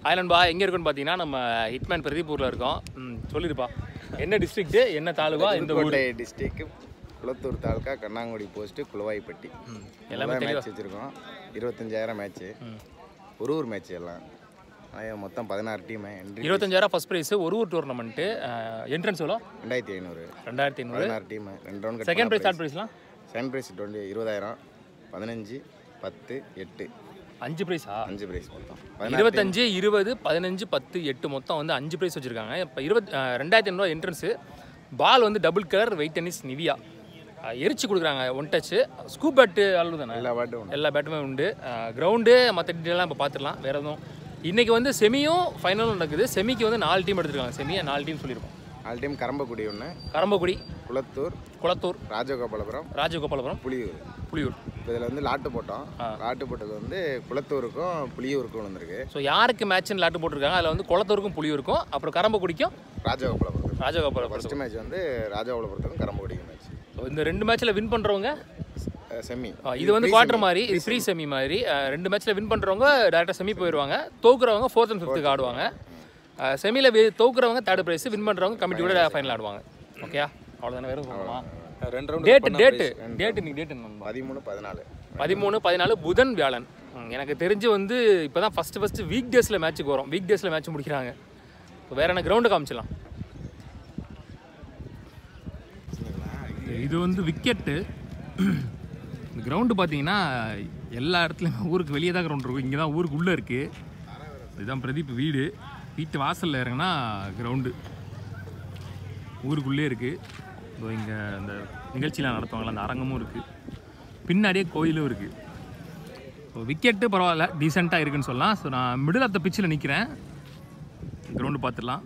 Island பா எங்கே இருக்குன்னு பார்த்தீங்கன்னா நம்ம ஹிட்மேன் பிரதீப்பூரில் இருக்கோம் ம், சொல்லிருப்பா என்ன டிஸ்ட்ரிக்ட்டு என்ன தாலுகா இந்த ஊர் புதுக்கோட்டை டிஸ்ட்ரிக்ட் குளத்தூர் தாலுக்கா கண்ணாங்குடி போஸ்ட்டு குளவாய்ப்பட்டி எல்லாமே மேட்ச் வச்சுருக்கோம் இருபத்தஞ்சாயிரம் மேட்ச்சு ஒரு ஊர் மேட்ச் எல்லாம் ஆயா, மொத்தம் பதினாறு டீமு என்ட்ரி இருபத்தஞ்சாயிரம் ஃபஸ்ட் ப்ரைஸ் ஒரு ஊர் டூர்னமெண்ட்டு என்ட்ரன்ஸ் எவ்வளோ ரெண்டாயிரத்தி ஐநூறு ரெண்டாயிரத்தி ஐநூறு பதினாறு டீமு ரெண்டு ரவுண்ட் செகண்ட் ப்ரைஸ் தேர்ட் ப்ரைஸ்லாம் செகண்ட் ப்ரைஸ் டுவெண்ட்டி இருபதாயிரம் பதினஞ்சு பத்து எட்டு அஞ்சு ப்ரைஸா அஞ்சு ப்ரைஸ் மொத்தம் பதினாறு இருபத்தஞ்சு இருபது பதினஞ்சு பத்து எட்டு மொத்தம் வந்து அஞ்சு ப்ரைஸ் வச்சுருக்காங்க இப்போ இருபத் ரெண்டாயிரத்தி ஐநூறுவா என்ட்ரன்ஸு பால் வந்து double colour weight tennis Nivia அஹ், எரிச்சு கொடுக்குறாங்க ஒன் டச்சு ஸ்கூப் பேட்டு அளவு தானே எல்லா பாட்டும் உண்டு எல்லா பேட்டுமே உண்டு கிரவுண்டு மற்ற டீட்டெயிலாம் இப்போ பார்த்துடலாம் வேறு எதுவும் இன்றைக்கி வந்து செமியும் ஃபைனலும் நடக்குது செமிக்கு வந்து நாலு டீம் எடுத்துருக்காங்க செமியை நாலு டீம் சொல்லியிருக்கோம் ஆல் டீம் கரம்பக்குடி ஒன்று கரம்பக்குடி குளத்தூர் குளத்தூர் ராஜகோபாலபுரம் ராஜகோபாலபுரம் புலியூர் புலியூர் இப்போ இதில் வந்து லாட்டு போட்டோம் லாட்டு போட்டது வந்து குளத்தூருக்கும் புலியூருக்கும் வந்திருக்கு ஸோ யாருக்கு மேட்ச்னு லாட்டு போட்டிருக்காங்க அதில் வந்து குளத்தூருக்கும் புலியூருக்கும் அப்புறம் கரம்பக்குடிக்கும் ராஜகோபாலபுரம் ராஜகோபாலம் ஃபர்ஸ்ட் மேட்ச் வந்து ராஜகோபாலபுரத்துக்கும் கரம்பக்குடிக்கும் மேட்ச் ஸோ இந்த ரெண்டு மேட்ச்சில் வின் பண்ணுறவங்க செமி இது வந்து குவார்டர் மாதிரி இது ப்ரீ செமி மாதிரி அஹ், ரெண்டு மேட்ச்சில் வின் பண்ணுறவங்க டேரெக்டாக செமி போயிடுவாங்க தோக்குறவங்க ஃபோர்த் அண்ட் ஃபிஃப்த்துக்கு ஆடுவாங்க செமியில் தோக்குறவங்க தேர்ட் ப்ரைஸ் வின் பண்ணுறவங்க கமிட்டியோட ஃபைனல் ஆடுவாங்க ஓகேயா அவ்வளோதானே வேறு சொல்லணுமா ரெண்டு ரவுண்ட் டேட்டு டேட்டு டேட்டு இன்னைக்கு டேட்டு என்ன பதிமூணு பதினாலு பதிமூணு பதினாலு புதன் வியாழன் ம், எனக்கு தெரிஞ்சு வந்து இப்போ தான் ஃபஸ்ட்டு ஃபஸ்ட்டு வீக் டேஸில் மேட்ச்சுக்கு வரும் வீக் டேஸில் மேட்ச் முடிக்கிறாங்க இப்போ வேற என்ன கிரவுண்டு காமிச்சிடலாம் இது வந்து விக்கெட்டு இந்த கிரவுண்டு பார்த்தீங்கன்னா எல்லா இடத்துலையும் ஊருக்கு வெளியே தான் கிரவுண்ட் இருக்கும் இங்கே தான் ஊருக்கு உள்ளே இருக்குது இதுதான் பிரதீப் வீடு வீட்டு வாசலில் இறங்கினா கிரவுண்டு ஊருக்குள்ளே இருக்குது இதோ இங்கே இந்த நிகழ்ச்சியெலாம் நடத்துவாங்கள்ல அந்த அரங்கமும் இருக்குது பின்னாடியே கோயிலும் இருக்குது ஸோ விக்கெட்டு பரவாயில்ல டீசெண்டாக இருக்குன்னு சொல்லலாம் ஸோ நான் மிடில் ஆஃப் த பிச்சில் நிற்கிறேன் கிரவுண்டு பார்த்துடலாம்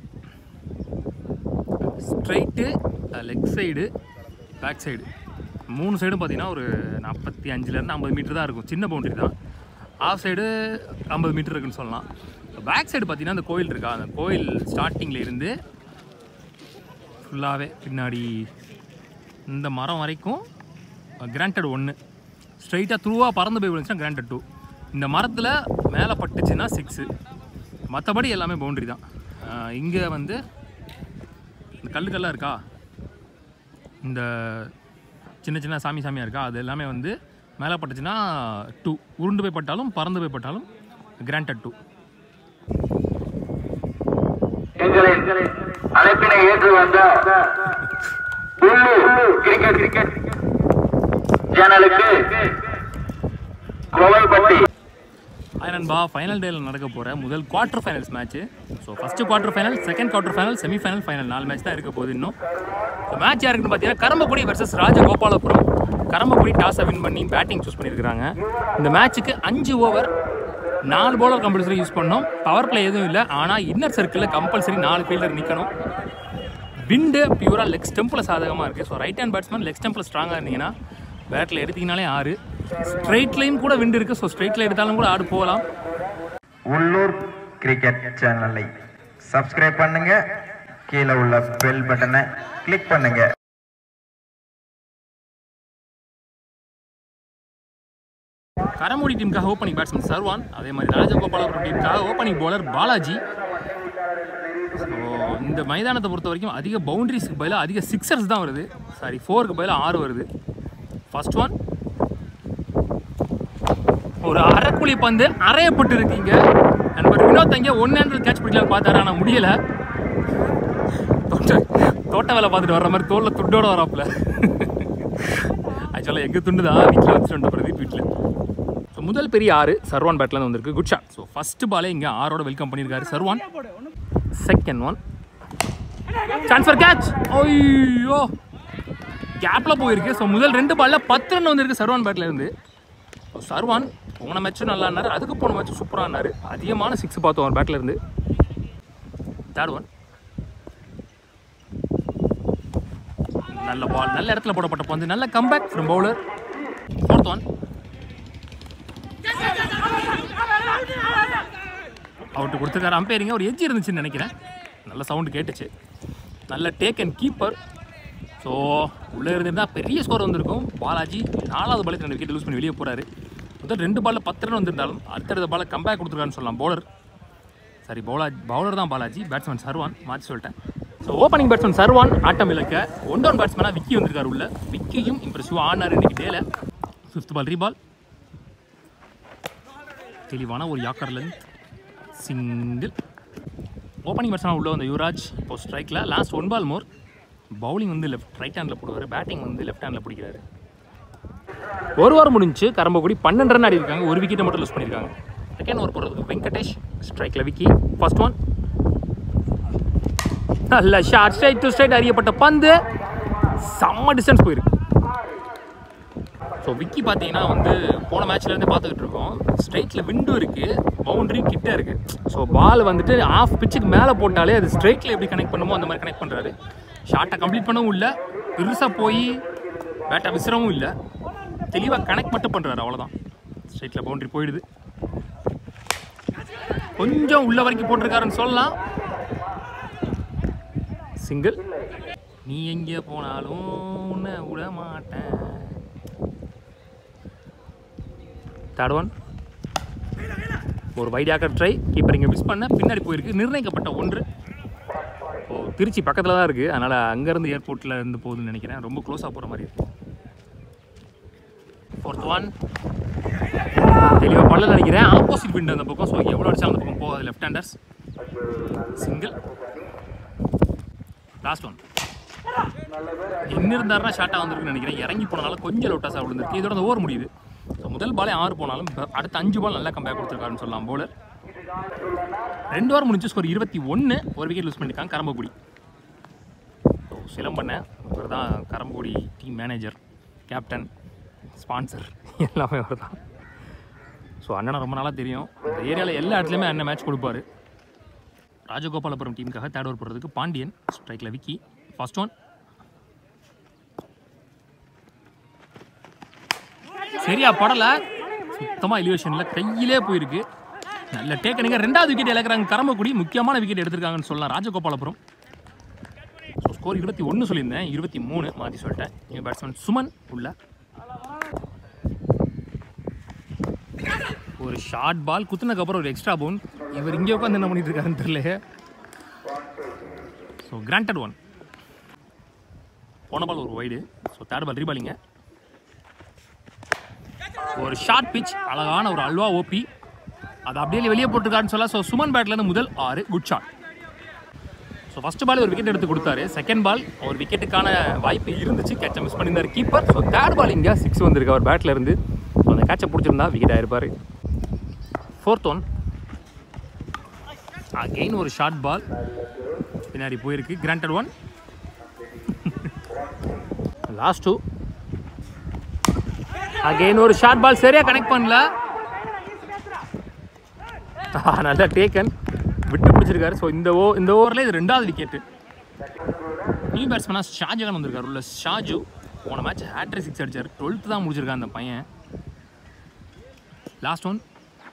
straight leg side back side மூணு சைடும் பார்த்தீங்கன்னா ஒரு நாற்பத்தி அஞ்சுலேருந்து ஐம்பது மீட்டர் தான் இருக்கும் சின்ன பவுண்டரி தான் ஆஃப் சைடு ஐம்பது மீட்டர் இருக்குன்னு சொல்லலாம் பேக் சைடு பார்த்தீங்கன்னா அந்த கோயில் இருக்கா அந்த கோயில் ஸ்டார்டிங்கில் இருந்து ஃபுல்லாகவே பின்னாடி இந்த மரம் வரைக்கும் கிராண்டட் ஒன்று ஸ்ட்ரைட்டாக த்ரூவாக பறந்து போய் விழுந்துச்சுன்னா கிராண்டட் டூ இந்த மரத்தில் மேலே பட்டுச்சுன்னா சிக்ஸு மற்றபடி எல்லாமே பவுண்டரி தான் இங்கே வந்து இந்த கல்லுக்கெல்லாம் இருக்கா இந்த சின்ன சின்ன சாமி சாமியாக இருக்கா அது எல்லாமே வந்து மேலே பட்டுச்சுன்னா டூ உருண்டு போய் பட்டாலும் பறந்து போய் பட்டாலும் கிராண்டட் டூ எங்களின் அழைப்பினை ஏற்று வந்த உள்ளூர் கிரிக்கெட் கிரிக்கெட் சேனலுக்கு கோவைப்பட்டி ஹாய் நண்பா ஃபைனல் டேயில் நடக்க போகிற முதல் quarter finals match so first quarter final second quarter final semi final final நாலு மேட்ச் தான் இருக்க போகுது இன்னும் ஸோ மேட்ச் யாருக்குன்னு பார்த்தீங்கன்னா கரம்பக்குடி வர்சஸ் ராஜகோபாலபுரம் கரம்பக்குடி டாஸை வின் பண்ணி பேட்டிங் சூஸ் பண்ணியிருக்கிறாங்க இந்த மேட்ச்சுக்கு அஞ்சு ஓவர் நாலு பவுலர் கம்பல்சரி யூஸ் பண்ணோம் பவர் பிளே எதுவும் இல்லை ஆனால் இன்னர் சர்க்கிளில் கம்பல்சரி நாலு ஃபீல்டர் நிற்கணும் விண்டு பியூராக லெக் ஸ்டெம்பில் சாதகமாக இருக்குது so right hand batsman leg ஸ்டெம்பில் ஸ்ட்ராங்காக இருந்தீங்கன்னா பேட்டில் எடுத்தீங்கனாலே ஆறு ஸ்ட்ரெயிட்லையும் கூட விண்டு இருக்குது ஸோ ஸ்ட்ரெயிட்டில் எடுத்தாலும் கூட ஆடு போகலாம் உள்ளூர் கிரிக்கெட் சேனலை சப்ஸ்கிரைப் பண்ணுங்க கீழே உள்ள பெல் பட்டனை கிளிக் பண்ணுங்க கரமூடி டீமுக்காக ஓப்பனிங் பேட்ஸ்மேன் சர்வான் அதே மாதிரி ராஜகோபாலபுரம் டீமுக்காக ஓப்பனிங் பவுலர் பாலாஜி ஸோ இந்த மைதானத்தை பொறுத்த வரைக்கும் அதிக பவுண்டரிஸ்க்கு பதிலாக அதிக சிக்ஸர்ஸ் தான் வருது சாரி ஃபோருக்கு பதிலாக ஆறு வருது ஃபர்ஸ்ட் ஒன் ஒரு அரைக்குழி பந்து அரையப்பட்டு இருக்கீங்க நண்பர் வினோத் அங்கே ஒன் ஹேண்டில் கேட்ச் பிடிக்கல பார்த்தாரு ஆனால் முடியல தோட்ட தோட்ட வேலை பார்த்துட்டு வர்ற மாதிரி தோல்ல துண்டோட வராப்புல ஆக்சுவலாக எங்கள் துண்டு தான் வீட்டில் வச்சுட்டு வந்துட்டு பிரதீப் வீட்டில் ஸோ முதல் பெரிய ஆறு சர்வான் பேட்லேருந்து வந்திருக்கு குட் ஷாட் ஸோ ஃபஸ்ட்டு பாலே இங்கே ஆரோட வெல்கம் பண்ணியிருக்காரு Sarvan second one chance for catch ஐயோ கேப்பில் போயிருக்கு ஸோ முதல் ரெண்டு பாலில் பத்து ரன் வந்திருக்கு சர்வான் பேட்ல இருந்து ஸோ சர்வான் போன மேட்ச்சும் நல்லா இருந்தார் அதுக்கு போன மேட்ச் சூப்பராக இருந்தார் அதிகமான சிக்ஸ் பார்த்தோம் அவர் பேட்ல இருந்து தேர்ட் ஒன் நல்ல பால் நல்ல இடத்துல போடப்பட்ட பந்து நல்ல comeback from bowler fourth one out கொடுத்துருக்காரு அம்பையரிங்க ஒரு எஜ்ஜி இருந்துச்சுன்னு நினைக்கிறேன் நல்ல சவுண்டு கேட்டுச்சு நல்ல டேக் அண்ட் கீப்பர் ஸோ உள்ளே இருந்திருந்தால் பெரிய ஸ்கோர் வந்திருக்கும் பாலாஜி நாலாவது பாலுக்கு ரெண்டு விக்கெட் லூஸ் பண்ணி வெளியே போகிறாரு முதல் ரெண்டு பாலில் பத்து ரன் வந்திருந்தாலும் அடுத்தடுத்த பாலில் கம்பேக் கொடுத்துருக்கான்னு சொல்லலாம் பவுலர் சாரி பவுலா பவுலர் தான் பாலாஜி பேட்ஸ்மேன் சர்வான் மாற்றி சொல்லிட்டேன் ஸோ ஓப்பனிங் பேட்ஸ்மேன் சர்வான் ஆட்டம் இழக்க ஒன் டவுன் பேட்ஸ்மேனாக விக்கி வந்திருக்காரு உள்ள விக்கியும் இம்ப்ரெசிவாக ஆடினார் இன்னைக்கு டேல ஃபிஃப்த் பால் ரீபால் தெளிவான ஒரு யாக்கர் லென்த் சிங்கிள் ஓப்பனிங் பேட்ஸ்மேனாக உள்ள வந்த யுவராஜ் இப்போ ஸ்ட்ரைக்கில் last one ball more bowling வந்து லெஃப்ட் ரைட் ஹேண்டில் போடுவார் பேட்டிங் வந்து லெஃப்ட் ஹேண்டில் பிடிக்கிறாரு ஒரு வாரம் முடிஞ்சு கரம்பக்குடி பன்னெண்டு ரன் ஆடி இருக்காங்க ஒரு விக்கெட்டை மட்டும் லூஸ் பண்ணியிருக்காங்க செகண்ட் ஓவர் போடுறதுக்கு வெங்கடேஷ் ஸ்ட்ரைக்கில் விக்கி ஃபர்ஸ்ட் ஒன் நல்ல ஷார்ட் ஸ்ட்ரைட் டு ஸ்ட்ரைட் அறியப்பட்ட பந்து செம்ம டிஸ்டன்ஸ் போயிருக்கு ஸோ விக்கி பார்த்தீங்கன்னா வந்து போன மேட்ச்லேருந்து பார்த்துக்கிட்டு இருக்கோம் ஸ்ட்ரைட்டில் விண்டும் இருக்குது பவுண்டரி கிட்ட இருக்குது ஸோ பால் வந்துட்டு ஆஃப் பிச்சுக்கு மேலே போட்டாலே அது ஸ்ட்ரைட்டில் எப்படி கனெக்ட் பண்ணுமோ அந்த மாதிரி கனெக்ட் பண்ணுறாரு ஷார்ட்டை கம்ப்ளீட் பண்ணவும் இல்லை பெருசாக போய் பேட்டை விசிறவும் இல்லை தெளிவாக கனெக்ட் மட்டும் பண்ணுறாரு அவ்வளோதான் ஸ்ட்ரைட்டில் பவுண்டரி போயிடுது கொஞ்சம் உள்ள வரைக்கும் போட்டிருக்காருன்னு சொல்லலாம் சிங்கிள் நீ எங்கே போனாலும் உன்னை விட மாட்டேன் தேர்ட் ஒன் ஒரு வைடாக்கர் ட்ரை கீப்பர் இங்கே மிஸ் பண்ண பின்னாடி போயிருக்கு நிர்ணயிக்கப்பட்ட ஒன்று ஓ திருச்சி பக்கத்தில் தான் இருக்குது அதனால் அங்கேருந்து ஏர்போர்ட்டில் இருந்து போகுதுன்னு நினைக்கிறேன் ரொம்ப க்ளோஸாக போகிற மாதிரி இருக்கு ஃபோர்த் ஒன் தெளிவாக பல்ல நினைக்கிறேன் ஆப்போசிட் விண்ட் அந்த பக்கம் ஸோ எவ்வளோ அடிச்சாலும் அந்த பக்கம் போகாது left handers single last one என்ன இருந்தாருன்னா ஷார்ட்டாக வந்திருக்குன்னு நினைக்கிறேன் இறங்கி போனாலும் கொஞ்சம் லோட்டாஸாக விழுந்திருக்கு இதோட அந்த ஓவர் முடியுது ஸோ முதல் பாலே ஆறு போனாலும் ப- அடுத்த அஞ்சு பால் நல்லா கம்பேக் கொடுத்துருக்காருன்னு சொல்லலாம் bowler ரெண்டு வாரம் முடிஞ்சு ஸ்கோர் இருபத்தி ஒன்று ஒரு விக்கெட் லூஸ் பண்ணியிருக்காங்க கரம்பக்குடி ஸோ சிலம்பண்ண இவர் தான் Karambakudi team manager captain sponsor எல்லாமே அவர் தான் ஸோ அண்ணனை ரொம்ப நாளாக தெரியும் இந்த ஏரியாவில் எல்லா இடத்துலையுமே அண்ணன் மேட்ச் கொடுப்பாரு ராஜகோபாலபுரம் டீமுக்காக தேர்ட் ஓவர் போடுறதுக்கு பாண்டியன் ஸ்ட்ரைக்கில் விக்கி ஃபர்ஸ்ட் ஒன் சரியா படலை சுத்தமாக எலிவேஷனில் கையிலே போயிருக்கு நல்ல டேக்கனுங்க ரெண்டாவது விக்கெட் இழக்கிறாங்க கரம்பக்குடி முக்கியமான விக்கெட் எடுத்திருக்காங்கன்னு சொல்லலாம் ராஜகோபாலபுரம் ஸோ ஸ்கோர் இருபத்தி ஒன்று சொல்லியிருந்தேன் இருபத்தி மூணு மாற்றி சொல்லிட்டேன் எங்கள் பேட்ஸ்மேன் சுமன் உள்ள ஒரு ஷார்ட் பால் குத்துனதுக்கப்புறம் ஒரு எக்ஸ்ட்ரா பவுன் இவர் இங்கே உட்காந்து என்ன பண்ணிட்டு இருக்காருன்னு தெரியல ஸோ கிராண்டட் ஒன் போன பால் ஒரு வைடு ஸோ தேர்ட் பால் ரீபாலிங்க ஒரு ஷார்ட் பிச் அழகான ஒரு அல்வா ஓபி அது அப்படியே வெளியே போட்டிருக்காருன்னு சொல்ல ஸோ சுமன் பேட்லேருந்து முதல் ஆறு good shot so first ball ஒரு விக்கெட் எடுத்து கொடுத்தாரு செகண்ட் பால் ஒரு விக்கெட்டுக்கான வாய்ப்பு இருந்துச்சு கேட்சை மிஸ் பண்ணியிருந்தார் கீப்பர் ஸோ தேர்ட் பால் இங்கே சிக்ஸ் வந்திருக்கு அவர் பேட்டில் இருந்து ஸோ அந்த கேட்சை பிடிச்சிருந்தா விக்கெட் ஆயிருப்பார் ஃபோர்த் ஒன் அகெயின் ஒரு ஷார்ட் பால் பின்னாடி போயிருக்கு granted one last two again ஒரு ஷார்ட் பால் சரியா கனெக்ட் பண்ணல ஆ, நல்லா டேக்கன் விட்டு பிடிச்சிருக்காரு ஸோ இந்த ஓ இந்த ஓவரில் இது ரெண்டாவது விக்கெட்டு நியூ பேட்ஸ்மேனாக ஷாஜகான் வந்திருக்காரு உள்ள ஷாஜு போன மேட்ச் ஹேட்ரி சிக்ஸ் அடிச்சார் டுவெல்த்து தான் முடிச்சிருக்கான் அந்த பையன் last one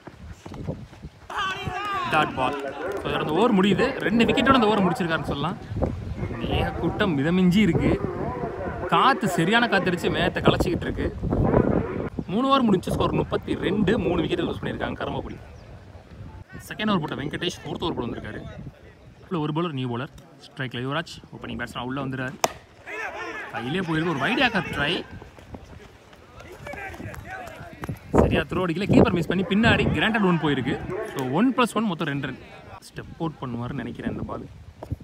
dot ball so இதோட அந்த ஓவர் முடியுது ரெண்டு விக்கெட்டோட அந்த ஓவர் முடிச்சிருக்காருன்னு சொல்லலாம் மேக கூட்டம் மிதமிஞ்சி இருக்கு காற்று சரியான காத்தடிச்சு மேகத்தை கலைச்சிக்கிட்டு இருக்கு மூணு ஓவர் முடிஞ்சு ஸ்கோர் முப்பத்தி ரெண்டு மூணு விக்கெட் லூஸ் பண்ணியிருக்காங்க கரமக்குடி செகண்ட் ஓவர் போட்ட வெங்கடேஷ் ஃபோர்த் ஓவர் போட வந்திருக்காரு உள்ள ஒரு bowler நியூ bowler ஸ்ட்ரைக்கில் யுவராஜ் ஓப்பனிங் பேட்ஸ்மேன் உள்ளே வந்துடுறாரு கையிலே போயிருக்கு ஒரு வைடியாக்கர் ட்ரை சரியா த்ரோ அடிக்கல கீப்பர் மிஸ் பண்ணி பின்னாடி கிராண்டட் ஒன் போயிருக்கு ஸோ ஒன் ப்ளஸ் ஒன் மொத்தம் ரெண்டு ரன் ஸ்டெப் அவுட் பண்ணுவார்னு நினைக்கிறேன் இந்த பால்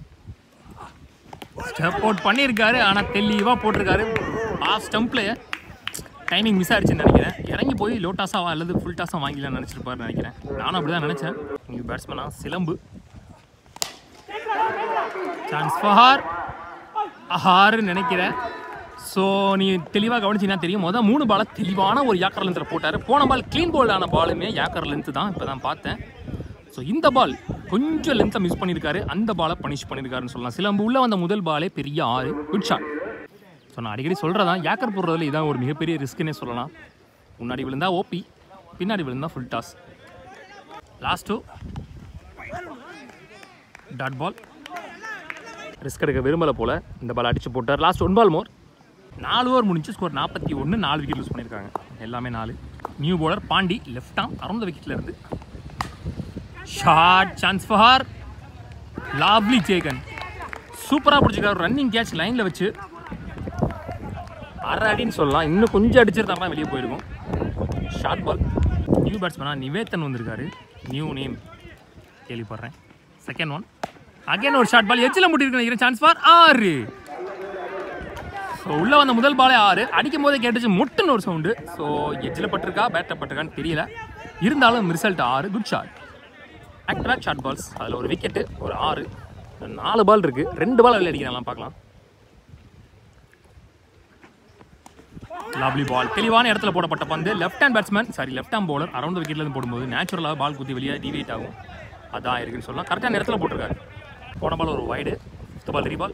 ஸ்டெப் அவுட் பண்ணியிருக்காரு ஆனால் தெளிவாக போட்டிருக்காரு ஆஃப் ஸ்டம்பில் டைமிங் மிஸ் ஆயிடுச்சுன்னு நினைக்கிறேன் இறங்கி போய் லோ டாஸாக அல்லது ஃபுல் டாஸாக வாங்கிக்கலாம்னு நினச்சிருப்பாருன்னு நினைக்கிறேன் நானும் அப்படி தான் நினச்சேன் நீங்கள் பேட்ஸ்மேனா சிலம்பு சான்ஸ் ஃபார் ஆறுன்னு நினைக்கிறேன் ஸோ நீ தெளிவாக கவனிச்சிங்கன்னா தெரியும் மொதல் மூணு பாலை தெளிவான ஒரு யாக்கர் லென்த்தில் போட்டார் போன பால் க்ளீன் போல்ட் ஆன பாலுமே யாக்கர் லென்த்து தான் இப்போ தான் பார்த்தேன் ஸோ இந்த பால் கொஞ்சம் லென்த்தை மிஸ் பண்ணியிருக்காரு அந்த பாலை பனிஷ் பண்ணியிருக்காருன்னு சொல்லலாம் சிலம்பு உள்ள வந்த முதல் பாலே பெரிய ஆறு குட் ஷாட் ஸோ நான் அடிக்கடி சொல்கிறதான் யாக்கர் போடுறதுல இதான் ஒரு மிகப்பெரிய ரிஸ்க்குன்னே சொல்லலாம் முன்னாடி விழுந்தா ஓபி பின்னாடி விழுந்தா full toss last two dot ball risk எடுக்க விரும்பலை போல் இந்த பால் அடிச்சு போட்டார் லாஸ்ட் ஒன் பால் மோர் நாலு ஓவர் முடிஞ்சு ஸ்கோர் நாற்பத்தி ஒன்று நாலு விக்கெட் லூஸ் பண்ணியிருக்காங்க எல்லாமே நாலு new bowler Pandi left arm அறந்த விக்கெட்டில் இருந்து ஷார்ட் சான்ஸ் ஃபார் லாவ்லி சேகன் சூப்பராக பிடிச்சிருக்காரு ரன்னிங் கேட்ச் லைனில் வச்சு அரை அடின்னு சொல்லலாம் இன்னும் கொஞ்சம் அடிச்சிருந்தாங்கன்னா வெளியே போயிருக்கும் ஷார்ட் பால் நியூ பேட்ஸ்மேனா நிவேத்தன் வந்திருக்காரு நியூ நேம் கேள்விப்படுறேன் செகண்ட் ஒன் அகைன் ஒரு ஷார்ட் பால் எச்சில் முட்டிருக்கு நினைக்கிறேன் சான்ஸ் ஃபார் ஆறு ஸோ உள்ளே வந்த முதல் பாலே ஆறு அடிக்கும் போதே கேட்டுச்சு முட்டுன்னு ஒரு சவுண்டு ஸோ எஜ்ஜில் பட்டிருக்கா பேட்டில் பட்டிருக்கான்னு தெரியல இருந்தாலும் ரிசல்ட் ஆறு good shot back back short balls அதில் ஒரு விக்கெட்டு ஒரு ஆறு நாலு பால் இருக்கு ரெண்டு பால் வெளியே அடிக்கிறாங்களாம் பார்க்கலாம் லவ்லி பால் தெளிவான இடத்துல போடப்பட்ட பந்து left hand batsman sorry left hand bowler around விக்கெட்ல இருந்து போடும்போது நேச்சுரலாக பால் குத்தி வெளியே டிவியேட் ஆகும் அதான் இருக்குன்னு சொல்லலாம் கரெக்டான இடத்துல போட்டிருக்காரு போன பால் ஒரு wide fifth ball three ball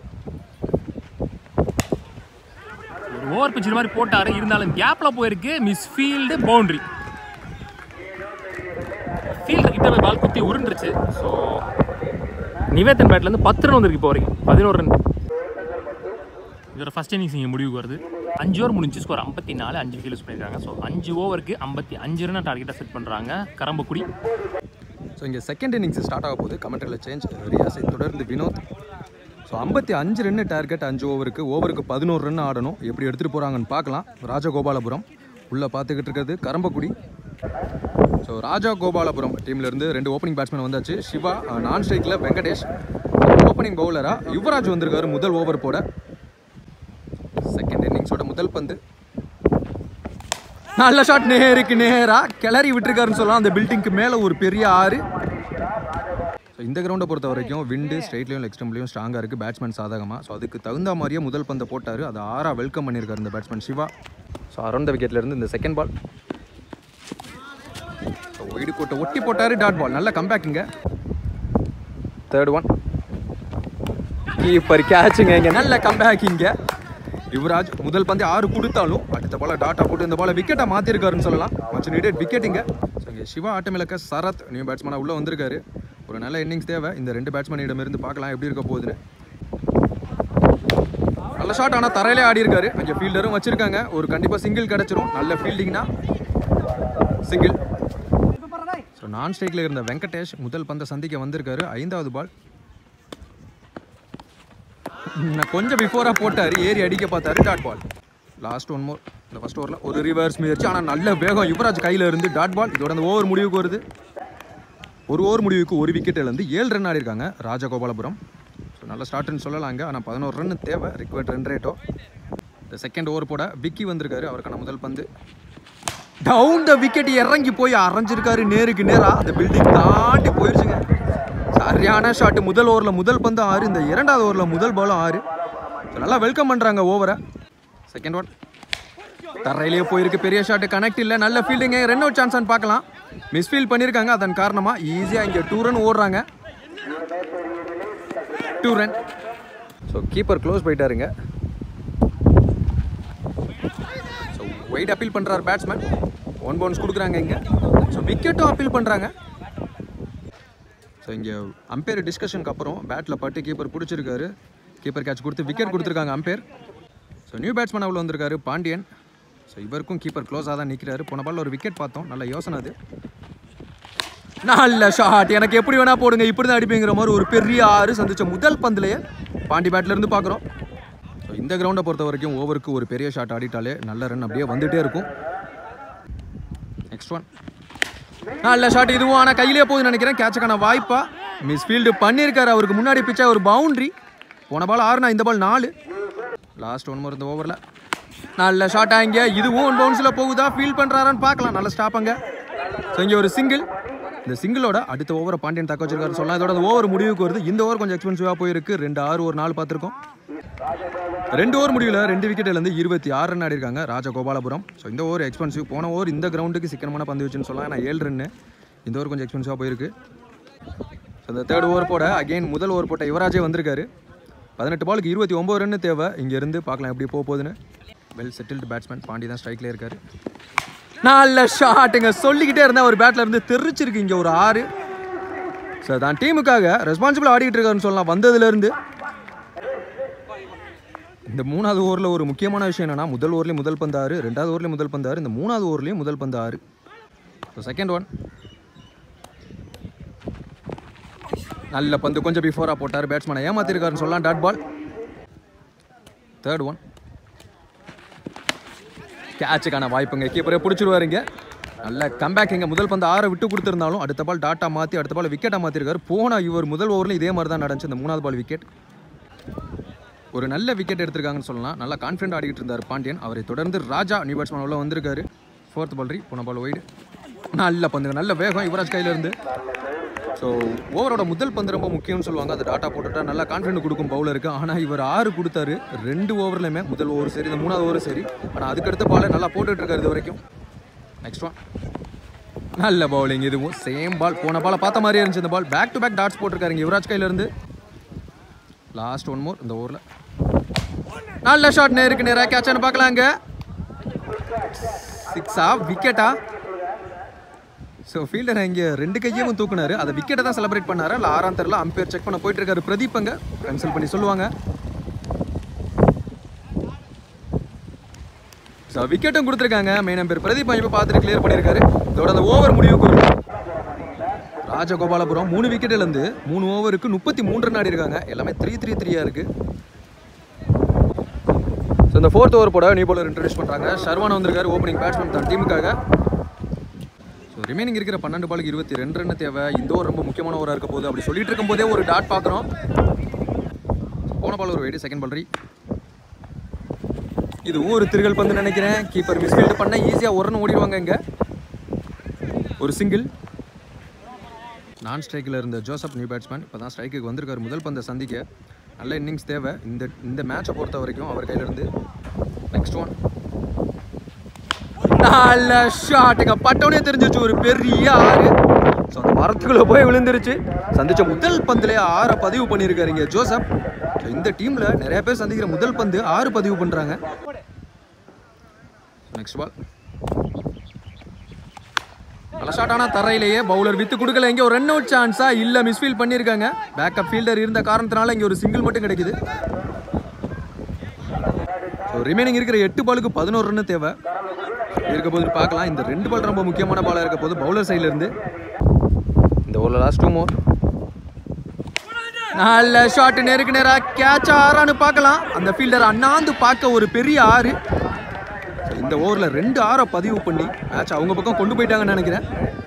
ஒரு ஓவர் பிச்சர் மாதிரி போட்டாரு இருந்தாலும் கேப்ல போயிருக்கு மிஸ் ஃபீல்டு பவுண்டரி ஃபீல்டு கிட்ட போய் பால் குத்தி உருண்டுருச்சு ஸோ நிவேதன் பேட்ல இருந்து பத்து ரன் வந்திருக்கு இப்போ வரைக்கும் பதினோரு ரன் இதோட ஃபர்ஸ்ட் இன்னிங்ஸ் இங்கே முடிவுக்கு வருது அஞ்சு ஓவர் முடிஞ்சு ஸ்கோர் ஐம்பத்தி நாலு அஞ்சு விக்கெட் பண்ணியிருக்காங்க ஸோ அஞ்சு ஓவருக்கு ஐம்பத்தி அஞ்சு ரன் டார்கெட்டாக செட் பண்ணுறாங்க கரம்பக்குடி ஸோ இங்கே செகண்ட் இன்னிங்ஸ் ஸ்டார்ட் ஆக போகுது கமெண்ட்ரியில் சேஞ்ச் ரியாஸை தொடர்ந்து வினோத் ஸோ ஐம்பத்தி அஞ்சு ரன்னு டார்கெட் அஞ்சு ஓவருக்கு ஓவருக்கு பதினோரு ரன் ஆடணும் எப்படி எடுத்துகிட்டு போகிறாங்கன்னு பார்க்கலாம் ராஜகோபாலபுரம் உள்ளே பார்த்துக்கிட்டு இருக்கிறது கரம்பக்குடி ஸோ ராஜா கோபாலபுரம் டீம்லேருந்து ரெண்டு ஓப்பனிங் பேட்ஸ்மேன் வந்தாச்சு சிவா நான் ஸ்ட்ரைக்கில் வெங்கடேஷ் ஓப்பனிங் பவுலராக யுவராஜ் வந்திருக்காரு முதல் ஓவர் போட செகண்ட் இன்னிங்ஸோட முதல் பந்து நல்ல ஷாட் நேருக்கு நேரா கிளறி விட்டுருக்காருன்னு சொல்லலாம் அந்த பில்டிங்க்கு மேலே ஒரு பெரிய ஆறு ஸோ இந்த கிரவுண்டை பொறுத்த வரைக்கும் விண்டு ஸ்ட்ரைட்லையும் லெக் ஸ்டம்ப்லையும் ஸ்ட்ராங்காக இருக்குது பேட்ஸ்மேன் சாதகமாக ஸோ அதுக்கு தகுந்த மாதிரியே முதல் பந்தை போட்டார் அதை ஆறா வெல்கம் பண்ணியிருக்காரு இந்த batsman Siva so around the விக்கெட்லேருந்து இந்த செகண்ட் பால் ஸோ ஒயிடு கோட்டை ஒட்டி போட்டார் டாட் பால் நல்ல கம்பேக்குங்க தேர்ட் ஒன் கீப்பர் கேட்சுங்க இங்கே நல்ல கம்பேக்கிங்க யுவராஜ் முதல் பந்து ஆறு கொடுத்தாலும் அடுத்த பால டாட்டா போட்டு இந்த பால விக்கெட்டை மாற்றிருக்காருன்னு சொல்லலாம் மச்ச நீடட் விக்கெட்டிங்க ஸோ இங்கே சிவா ஆட்டமிலக்க சரத் நியூ பேட்ஸ்மேனாக உள்ளே வந்திருக்காரு ஒரு நல்ல இன்னிங்ஸ் தேவை இந்த ரெண்டு பேட்ஸ்மேனிடமிருந்து பார்க்கலாம் எப்படி இருக்க போகுதுன்னு நல்ல ஷாட் ஆனால் தரையிலே ஆடி இருக்காரு அங்கே ஃபீல்டரும் வச்சிருக்காங்க ஒரு கண்டிப்பாக சிங்கிள் கிடச்சிரும் நல்ல ஃபீல்டிங்னா சிங்கிள் ஸோ நான் ஸ்ட்ரைக்கில் இருந்த வெங்கடேஷ் முதல் பந்தை சந்திக்க வந்திருக்காரு ஐந்தாவது பால் நான் கொஞ்சம் பிஃபோராக போட்டார் ஏறி அடிக்க பார்த்தாரு dot ball last one more இந்த ஃபர்ஸ்ட் ஓவரில் ஒரு ரிவர்ஸ் முயற்சி ஆனால் நல்ல வேகம் யுவராஜ் கையில் இருந்து டாட் பால் இதோட அந்த ஓவர் முடிவுக்கு வருது ஒரு ஓவர் முடிவுக்கு ஒரு விக்கெட் இழந்து ஏழு ரன் ஆடி இருக்காங்க ராஜகோபாலபுரம் ஸோ நல்ல ஸ்டார்ட்னு சொல்லலாங்க ஆனால் பதினோரு ரன் தேவை ரிக்வயர்ட் ரன் ரேட்டோ இந்த செகண்ட் ஓவர் போட விக்கி வந்திருக்காரு அவருக்கான முதல் பந்து டவுன் த விக்கெட் இறங்கி போய் அரைஞ்சிருக்காரு நேருக்கு நேரா அந்த பில்டிங் தாண்டி போயிருச்சுங்க சரியான ஷாட் முதல் ஓவரில் முதல் பந்து ஆறு இந்த இரண்டாவது ஓவரில் முதல் பாலும் ஆறு So, நல்லா வெல்கம் பண்ணுறாங்க ஓவரை செகண்ட் ஒன் தரையிலேயே போயிருக்கு பெரிய ஷாட் கனெக்ட் இல்லை நல்ல ஃபீல்டிங்க ரெண்டு அவுட் சான்ஸ் பார்க்கலாம் மிஸ்ஃபீல் பண்ணியிருக்காங்க அதன் காரணமாக ஈஸியாக இங்கே டூ ரன் ஓடுறாங்க two run so keeper close போயிட்டாருங்க ஸோ ஒயிட் அப்பீல் பண்ணுறாரு பேட்ஸ்மேன் ஒன் பவுன்ஸ் கொடுக்குறாங்க இங்கே ஸோ விக்கெட்டும் அப்பீல் பண்ணுறாங்க ஸோ இங்கே அம்பையர் டிஸ்கஷனுக்கு அப்புறம் பேட்டில் பட்டு கீப்பர் பிடிச்சிருக்காரு கீப்பர் கேட்ச் கொடுத்து விக்கெட் கொடுத்துருக்காங்க அம்பையர் ஸோ நியூ பேட்ஸ்மேன் அவ்வளோ வந்திருக்காரு பாண்டியன் ஸோ இவருக்கும் கீப்பர் க்ளோஸாக தான் நிற்கிறாரு போன பால்ல ஒரு விக்கெட் பார்த்தோம் நல்ல யோசனை அது நல்ல ஷாட் எனக்கு எப்படி வேணா போடுங்க இப்படி தான் அடிப்பீங்கிற மாதிரி ஒரு பெரிய ஆறு சந்திச்ச முதல் பந்துலையே பாண்டி பேட்ல இருந்து பார்க்குறோம் ஸோ இந்த கிரவுண்டை பொறுத்த வரைக்கும் ஓவருக்கு ஒரு பெரிய ஷாட் ஆடிட்டாலே நல்ல ரன் அப்படியே வந்துட்டே இருக்கும் நெக்ஸ்ட் ஒன் நல்ல ஷாட் இதுவும் ஆனால் கையிலே போகுதுன்னு நினைக்கிறேன் கேட்சுக்கான வாய்ப்பா மிஸ் ஃபீல்டு பண்ணியிருக்காரு அவருக்கு முன்னாடி பிச்சா ஒரு பவுண்டரி போன பால் ஆறுனா இந்த பால் நாலு லாஸ்ட் ஒன் மோர் இந்த ஓவரில் நல்ல ஷாட் ஆங்க இதுவும் ஒன் பவுன்ஸில் போகுதா ஃபீல் பண்ணுறாரான்னு பார்க்கலாம் நல்ல ஸ்டாப் அங்கே ஸோ இங்கே ஒரு சிங்கிள் இந்த சிங்கிளோட அடுத்த ஓவரை பாண்டியன் தக்க வச்சிருக்காரு சொல்லலாம் இதோட அந்த ஓவர் முடிவுக்கு வருது இந்த ஓவர் கொஞ்சம் எக்ஸ்பென்சிவாக போயிருக்கு ரெண்டு ஆறு ஒரு நாலு பார்த்துருக்கோம் ரெண்டு ஓவர் முடிவில் ரெண்டு விக்கெட்லேருந்து இருபத்தி ஆறு ரன் ஆடிருக்காங்க ராஜகோபாலபுரம் ஸோ இந்த ஓவர் எக்ஸ்பென்சிவ் போன ஓவர் இந்த கிரவுண்டுக்கு சிக்கனமான பந்து வச்சுன்னு சொல்லலாம் ஏன்னா ஏழு ரன்னு இந்த ஓவர் கொஞ்சம் எக்ஸ்பென்சிவாக போயிருக்கு ஸோ இந்த தேர்ட் ஓவர் போட அகைன் முதல் ஓவர் போட்ட யுவராஜே வந்திருக்காரு பதினெட்டு பாலுக்கு இருபத்தி ஒம்பது ரன்னு தேவை இங்கேருந்து பார்க்கலாம் எப்படி போக போகுதுன்னு வெல் செட்டில்டு பேட்ஸ்மேன் பாண்டி தான் ஸ்ட்ரைக்ல இருக்காரு நல்ல ஷாட்டுங்க சொல்லிக்கிட்டே இருந்தேன் ஒரு பேட்ல இருந்து தெரிச்சிருக்கு இங்கே ஒரு ஆறு சார் தான் டீமுக்காக ரெஸ்பான்சிபிள் ஆடிக்கிட்டு இருக்காருன்னு சொல்லலாம் வந்ததுலேருந்து இந்த மூணாவது ஓவரில் ஒரு முக்கியமான விஷயம் என்னன்னா முதல் ஓவர்லேயும் முதல் பந்து ஆறு ரெண்டாவது ஓவர்லேயும் முதல் பந்து ஆறு இந்த மூணாவது ஓவர்லேயும் முதல் பந்து ஆறு ஸோ செகண்ட் ஒன் நல்ல பந்து கொஞ்சம் பிஃபோராக போட்டார் பேட்ஸ்மேனை ஏமாத்திருக்காருன்னு சொல்லலாம் டாட் பால் தேர்ட் ஒன் கேட்சுக்கான வாய்ப்புங்க கீப்பரே பிடிச்சிருவாருங்க நல்ல கம்பேக் இங்கே முதல் பந்து ஆறை விட்டு கொடுத்துருந்தாலும் அடுத்த பால் டாட்டா மாற்றி அடுத்த பால் விக்கெட்டாக மாற்றிருக்காரு போன இவர் முதல் ஓவரில் இதே மாதிரி தான் நடந்துச்சு இந்த மூணாவது பால் விக்கெட் ஒரு நல்ல விக்கெட் எடுத்திருக்காங்கன்னு சொல்லலாம் நல்லா கான்ஃபிடென்ட் ஆடிக்கிட்டு இருந்தார் பாண்டியன் அவரை தொடர்ந்து ராஜா நியூ பேட்ஸ்மேன் உள்ள வந்திருக்காரு ஃபோர்த் பால் ரீ போன பால் ஒய்டு நல்ல பந்து நல்ல வேகம் யுவராஜ் கையில இருந்து ஸோ ஓவரோட முதல் பந்து ரொம்ப முக்கியம்னு சொல்லுவாங்க அந்த டாட்டா போட்டுட்டா நல்லா கான்ஃபிடென்ட் கொடுக்கும் பவுலருக்கு ஆனால் இவர் ஆறு கொடுத்தாரு ரெண்டு ஓவர்லையுமே முதல் ஓவர் சரி இந்த மூணாவது ஓவர் சரி ஆனால் அதுக்கடுத்த பாலை நல்லா போட்டுட்டு இருக்காரு இது வரைக்கும் நெக்ஸ்ட் ஒன் நல்ல பவுலிங் இதுவும் சேம் பால் போன பாலை பார்த்த மாதிரியே இருந்துச்சு இந்த ball back to back dots போட்டிருக்காருங்க யுவராஜ் கையில இருந்து லாஸ்ட் ஒன் மோர் இந்த ஓவரில் நல்ல ஷாட் நேருக்கு நேராக கேட்சான்னு பார்க்கலாங்க சிக்ஸா விக்கெட்டா ஸோ ஃபீல்டர் இங்கே ரெண்டு கையையும் தூக்குனாரு அதை விக்கெட்டை தான் செலிப்ரேட் பண்ணாரு இல்லை ஆறாம் தெருல அம்பேர் செக் பண்ண போயிட்டு இருக்காரு பிரதீப் அங்க கன்சல்ட் பண்ணி சொல்லுவாங்க ஸோ விக்கெட்டும் கொடுத்துருக்காங்க மெயின் அம்பேர் பிரதீப் இப்போ பார்த்துட்டு கிளியர் பண்ணியிருக்காரு இதோட அந்த ஓவர் முடிவுக்கு வருது. ராஜகோபாலபுரம் மூணு விக்கெட்ல இருந்து மூணு ஓவருக்கு முப்பத்தி மூன்று ரன் ஆடி இருக்காங்க எல்லாமே த்ரீ த்ரீ த்ரீயா இருக்கு ஸோ இந்த ஃபோர்த் ஓவர் போட நியூ பாலர் இன்ட்ரடியூஸ் பண்ணுறாங்க ஷர்வான் வந்திருக்காரு ஓப்பனிங் பேட்ஸ்மேன் தன் டீமுக்காக ஸோ ரிமைனிங் இருக்கிற பன்னெண்டு பாலுக்கு இருபத்தி ரெண்டு ரன் தேவை இந்த ஓவர் ரொம்ப முக்கியமான ஓவராக இருக்க போகுது அப்படி சொல்லிட்டு இருக்கும்போதே ஒரு டாட் பார்க்குறோம் போன பால் ஒரு வெயிட் செகண்ட் பால் ரீ இது ஒரு திருகல் பந்து நினைக்கிறேன் கீப்பர் மிஸ்ஃபீல்டு பண்ண ஈஸியாக ஒரு ரன் ஓடிடுவாங்க இங்கே ஒரு சிங்கிள் நான் ஸ்ட்ரைக்கில் இருந்த ஜோசப் நியூ பேட்ஸ்மேன் இப்போ தான் ஸ்ட்ரைக்குக்கு வந்திருக்காரு முதல் பந்தை சந்திக்க நல்ல இன்னிங்ஸ் தேவை இந்த இந்த மேட்சை பொறுத்த வரைக்கும் அவர் கையில இருந்து நெக்ஸ்ட் ஒன் நல்ல ஷாட்டுங்க பட்டவனே தெரிஞ்சிச்சு ஒரு பெரிய ஆறு ஸோ அந்த மரத்துக்குள்ள போய் விழுந்துருச்சு சந்திச்ச முதல் பந்துலேயே ஆறை பதிவு பண்ணியிருக்காருங்க ஜோசப் ஸோ இந்த டீமில் நிறைய பேர் சந்திக்கிற முதல் பந்து ஆறு பதிவு பண்ணுறாங்க நெக்ஸ்ட் பால் நல்ல ஷாட் ஆனால் தரையிலேயே பவுலர் வித்து கொடுக்கல இங்கே ஒரு ரன் அவுட் சான்ஸா இல்லை மிஸ்ஃபீல் பண்ணியிருக்காங்க பேக்கப் ஃபீல்டர் இருந்த காரணத்தினால இங்கே ஒரு சிங்கிள் மட்டும் கிடைக்குது ஸோ ரிமைனிங் இருக்கிற எட்டு பாலுக்கு பதினோரு ரன் தேவை இருக்க போது பார்க்கலாம் இந்த ரெண்டு பால் ரொம்ப முக்கியமான பாலாக இருக்க போது பவுலர் சைடில் இருந்து இந்த ஓவரில் லாஸ்ட் டூ மோர் நல்ல ஷாட் நேருக்கு நேராக கேட்ச் ஆறான்னு பார்க்கலாம் அந்த ஃபீல்டர் அண்ணாந்து பார்க்க ஒரு பெரிய ஆறு So, இந்த ஓவரில் ரெண்டு ஆறை பதிவு பண்ணி மேட்ச் அவங்க பக்கம் கொண்டு போயிட்டாங்கன்னு நினைக்கிறேன்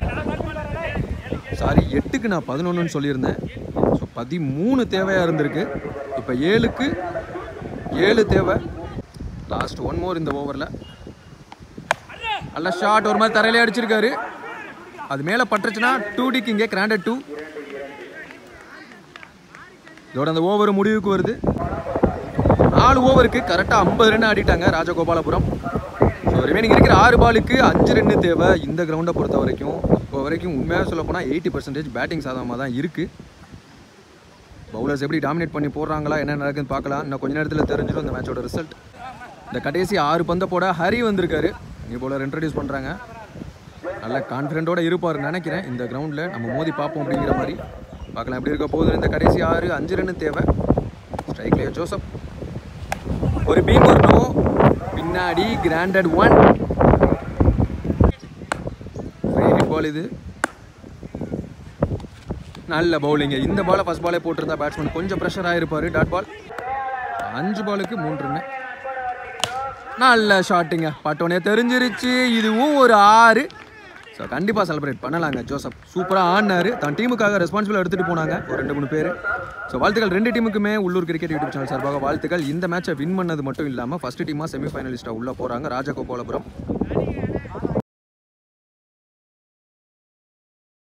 சாரி எட்டுக்கு நான் பதினொன்றுன்னு சொல்லியிருந்தேன் ஸோ பதிமூணு தேவையாக இருந்திருக்கு இப்போ ஏழுக்கு ஏழு தேவை லாஸ்ட் ஒன் மோர் இந்த ஓவரில் நல்ல ஷாட் ஒரு மாதிரி தரையிலே அடிச்சிருக்காரு அது மேலே பட்டுருச்சுன்னா டூ டிக்கு இங்கே கிராண்டட் டூ இதோட அந்த ஓவர் முடிவுக்கு வருது நாலு ஓவருக்கு கரெக்டாக ஐம்பது ரன் ஆடிட்டாங்க ராஜகோபாலபுரம் ஸோ ரிமைனிங் இருக்கிற ஆறு பாலுக்கு அஞ்சு ரன்னு தேவை இந்த கிரவுண்டை பொறுத்த வரைக்கும் இப்போ வரைக்கும் உண்மையாக சொல்ல போனால் எயிட்டி பர்சன்டேஜ் பேட்டிங் சாதகமாக தான் இருக்குது பவுலர்ஸ் எப்படி டாமினேட் பண்ணி போடுறாங்களா என்ன நடக்குதுன்னு பார்க்கலாம் இன்னும் கொஞ்ச நேரத்தில் தெரிஞ்சிடும் இந்த மேட்சோட ரிசல்ட் இந்த கடைசி ஆறு பந்த போட ஹரி வந்திருக்காரு நியூ பவுலர் இன்ட்ரடியூஸ் பண்ணுறாங்க நல்ல கான்ஃபிடென்ட்டோட இருப்பார் நினைக்கிறேன் இந்த கிரவுண்டில் நம்ம மோதி பார்ப்போம் அப்படிங்கிற மாதிரி பார்க்கலாம் எப்படி இருக்க போகுது இந்த கடைசி ஆறு அஞ்சு ரன்னு தேவை ஸ்ட்ரைக்லேயே ஜோசப் ஒரு பீம் வரணும் பின்னாடி கிராண்டட் ஒன் பால் இது நல்ல பவுலிங்க இந்த பாலை ஃபர்ஸ்ட் பாலே போட்டிருந்தா பேட்ஸ்மேன் கொஞ்சம் ப்ரெஷர் ஆயிருப்பாரு டாட் பால் அஞ்சு பாலுக்கு மூன்று ரன்னு நல்ல ஷாட்டுங்க பட்டோனே தெரிஞ்சிருச்சு இதுவும் ஒரு ஆறு ஸோ கண்டிப்பாக செலிப்ரேட் பண்ணலாங்க ஜோசப் சூப்பராக ஆடினாரு தன் டீமுக்காக ரெஸ்பான்சிபிள் எடுத்துகிட்டு போனாங்க ஒரு ரெண்டு மூணு பேர் ஸோ வாழ்த்துக்கள் ரெண்டு டீமுக்குமே உள்ளூர் கிரிக்கெட் யூடியூப் சேனல் சார்பாக வாழ்த்துக்கள் இந்த மேட்சை வின் பண்ணது மட்டும் இல்லாமல் ஃபர்ஸ்ட் டீமாக செமிஃபைனலிஸ்ட்டாக உள்ளே போகிறாங்க ராஜகோபாலபுரம்